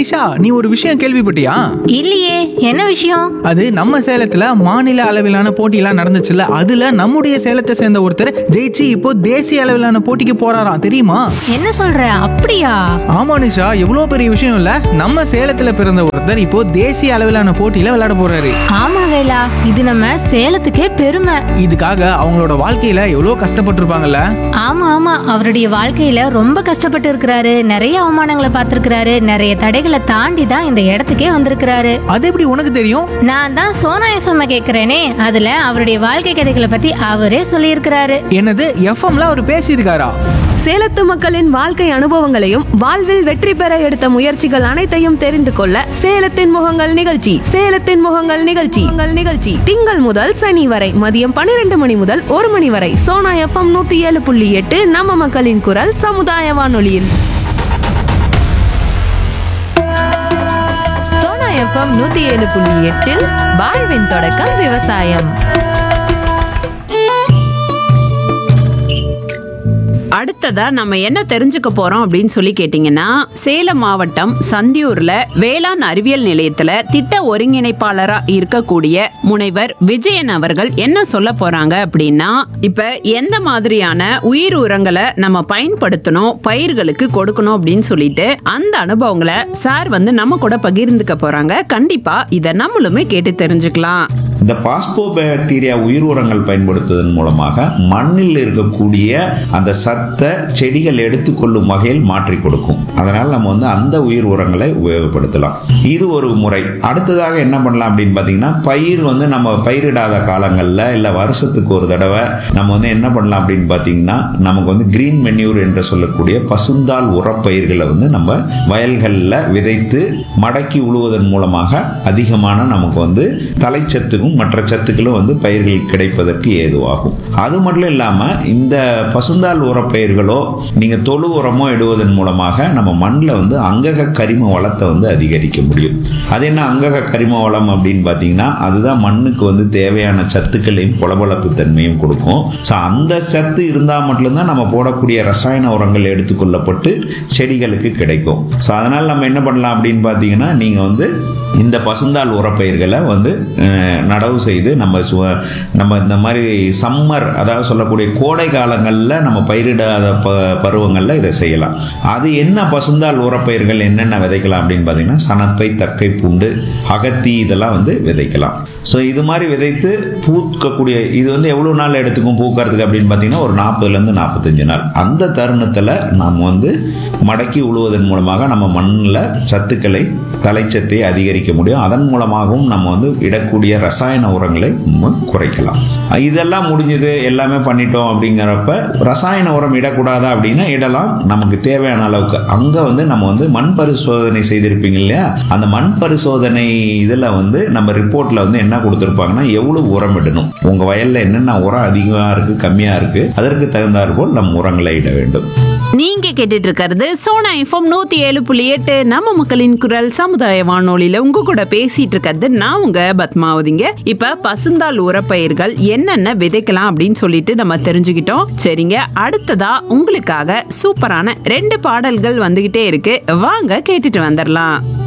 நிஷா நீ ஒரு விஷயம் கேள்விப்பட்டியா இல்லையே என்ன விஷயம் அது நம்ம சேலத்துல மாநில அளவிலான போட்டியெல்லாம் நடந்துச்சுல்ல அதுல நம்முடைய சேலத்தை சேர்ந்த ஒருத்தர் ஜெயிச்சு இப்போ தேசிய அளவிலான போட்டிக்கு போறாராம் தெரியுமா என்ன சொல்ற அப்படியா ஆமா நிஷா எவ்வளவு பெரிய விஷயம் இல்ல நம்ம சேலத்துல பிறந்த ஒருத்தர் இப்போ தேசிய அளவிலான போட்டியில விளையாட போறாரு ஆமா வேலா இது நம்ம சேலத்துக்கே பெருமை இதுக்காக அவங்களோட வாழ்க்கையில எவ்வளவு கஷ்டப்பட்டிருப்பாங்கல்ல ஆமா ஆமா அவருடைய வாழ்க்கையில ரொம்ப கஷ்டப்பட்டு இருக்கிறாரு நிறைய அவமானங்களை பார்த்திருக்கிறாரு நிறைய தடைகளை தாண்டி தான் இந்த இடத்துக்கே வந்திருக்கிறாரு அது எப்படி உனக்கு தெரியும் நான் தான் சோனா எஃப்எம் கேக்குறேனே அதுல அவருடைய வாழ்க்கை கதைகளை பத்தி அவரே சொல்லியிருக்கிறாரு என்னது எஃப்எம்ல அவர் பேசியிருக்காரா சேலத்து மக்களின் வாழ்க்கை அனுபவங்களையும் வாழ்வில் வெற்றி பெற எடுத்த முயற்சிகள் அனைத்தையும் தெரிந்து கொள்ள சேலத்தின் முகங்கள் நிகழ்ச்சி சேலத்தின் முகங்கள் நிகழ்ச்சி உங்கள் நிகழ்ச்சி திங்கள் முதல் சனி வரை மதியம் பன்னிரண்டு மணி முதல் ஒரு மணி வரை சோனா எஃப்எம் நூத்தி ஏழு புள்ளி எட்டு நம்ம மக்களின் குரல் சமுதாய வானொலியில் சோனா எஃப்எம் நூத்தி ஏழு புள்ளி எட்டில் வாழ்வின் தொடக்கம் விவசாயம் அடுத்ததா நம்ம என்ன தெரிஞ்சுக்க போறோம் அப்படின்னு சொல்லி கேட்டீங்கன்னா சேலம் மாவட்டம் சந்தியூர்ல வேளாண் அறிவியல் நிலையத்துல திட்ட ஒருங்கிணைப்பாளரா இருக்கக்கூடிய முனைவர் விஜயன் அவர்கள் என்ன சொல்ல போறாங்க அப்படின்னா இப்ப எந்த மாதிரியான உயிர் உரங்களை நம்ம பயன்படுத்தணும் பயிர்களுக்கு கொடுக்கணும் அப்படின்னு சொல்லிட்டு அந்த அனுபவங்களை சார் வந்து நம்ம கூட பகிர்ந்துக்க போறாங்க கண்டிப்பா இதை நம்மளுமே கேட்டு தெரிஞ்சுக்கலாம் இந்த பாஸ்போபாக்டீரியா உயிர் உரங்கள் பயன்படுத்துவதன் மூலமாக மண்ணில் இருக்கக்கூடிய அந்த சத்தை செடிகள் எடுத்துக்கொள்ளும் வகையில் மாற்றி கொடுக்கும் அதனால் நம்ம வந்து அந்த உயிர் உரங்களை உபயோகப்படுத்தலாம் இது ஒரு முறை அடுத்ததாக என்ன பண்ணலாம் அப்படின்னு பார்த்தீங்கன்னா பயிர் வந்து நம்ம பயிரிடாத காலங்களில் இல்லை வருஷத்துக்கு ஒரு தடவை நம்ம வந்து என்ன பண்ணலாம் அப்படின்னு பார்த்தீங்கன்னா நமக்கு வந்து கிரீன் மென்யூர் என்று சொல்லக்கூடிய பசுந்தால் உரப்பயிர்களை வந்து நம்ம வயல்களில் விதைத்து மடக்கி உழுவதன் மூலமாக அதிகமான நமக்கு வந்து தலைச்சத்துக்கும் மற்ற சத்துக்களும் வந்து பயிர்கள் கிடைப்பதற்கு ஏதுவாகும் அது மட்டும் இல்லாமல் இந்த பசுந்தால் உரப்பயிர்களோ நீங்கள் தொழு உரமோ இடுவதன் மூலமாக நம்ம மண்ணில் வந்து அங்கக கரிம வளத்தை வந்து அதிகரிக்க முடியும் அது என்ன அங்கக கரிம வளம் அப்படின்னு பார்த்தீங்கன்னா அதுதான் மண்ணுக்கு வந்து தேவையான சத்துக்களையும் புலபலப்பு தன்மையும் கொடுக்கும் ஸோ அந்த சத்து இருந்தால் மட்டும்தான் நம்ம போடக்கூடிய ரசாயன உரங்கள் எடுத்துக்கொள்ளப்பட்டு செடிகளுக்கு கிடைக்கும் ஸோ அதனால் நம்ம என்ன பண்ணலாம் அப்படின்னு பார்த்தீங்கன்னா நீங்கள் வந்து இந்த பசுந்தாள் உரப்பயிர்களை வந்து அஹ், நடவு செய்து நம்ம சு- நம்ம இந்த மாதிரி சம்மர் அதாவது சொல்லக்கூடிய கோடை காலங்களில் நம்ம பயிரிடாத ப பருவங்களில் இதை செய்யலாம் அது என்ன பசுந்தாள் உரப்பயிர்கள் என்னென்ன விதைக்கலாம் அப்படின்னு பார்த்தீங்கன்னா சணப்பை தக்கை பூண்டு அகத்தி இதெல்லாம் வந்து விதைக்கலாம் ஸோ இது மாதிரி விதைத்து பூக்கக்கூடிய இது வந்து எவ்வளோ நாள் எடுத்துக்கும் பூக்கறதுக்கு அப்படின்னு பார்த்தீங்கன்னா ஒரு நாற்பதுலேருந்து நாற்பத்தஞ்சு நாள் அந்த தருணத்தில் நாம் வந்து மடக்கி உழுவதன் மூலமாக நம்ம மண்ணில் சத்துக்களை தலைச்சத்தை அதிகரிக்க முடியும் அதன் மூலமாகவும் நம்ம வந்து இடக்கூடிய ரசாயன உரங்களை நம்ம குறைக்கலாம் இதெல்லாம் முடிஞ்சது எல்லாமே பண்ணிட்டோம் அப்படிங்கிறப்ப ரசாயன உரம் இடக்கூடாதா அப்படின்னா இடலாம் நமக்கு தேவையான அளவுக்கு அங்கே வந்து நம்ம வந்து மண் பரிசோதனை செய்திருப்பீங்க இல்லையா அந்த மண் பரிசோதனை இதில் வந்து நம்ம ரிப்போர்ட்டில் வந்து என்ன கொடுத்துருப்பாங்கன்னா எவ்வளவு உரம் இடணும் உங்கள் வயலில் என்னென்ன உரம் அதிகமாக இருக்குது கம்மியாக இருக்குது அதற்கு தகுந்தாற்போல் நம் உரங்களை இட வேண்டும் நீங்க கேட்டுட்டு இருக்கிறது சோனா எஃப்எம் நூத்தி ஏழு புள்ளி எட்டு நம்ம மக்களின் குரல் சமுதாய வானொலியில உங்க கூட பேசிட்டு இருக்கிறது நான் உங்க பத்மாவதிங்க இப்ப பசுந்தாள் உரப்பயிர்கள் என்னென்ன விதைக்கலாம் அப்படின்னு சொல்லிட்டு நம்ம தெரிஞ்சுக்கிட்டோம் சரிங்க அடுத்ததா உங்களுக்காக சூப்பரான ரெண்டு பாடல்கள் வந்துகிட்டே இருக்கு வாங்க கேட்டுட்டு வந்துடலாம்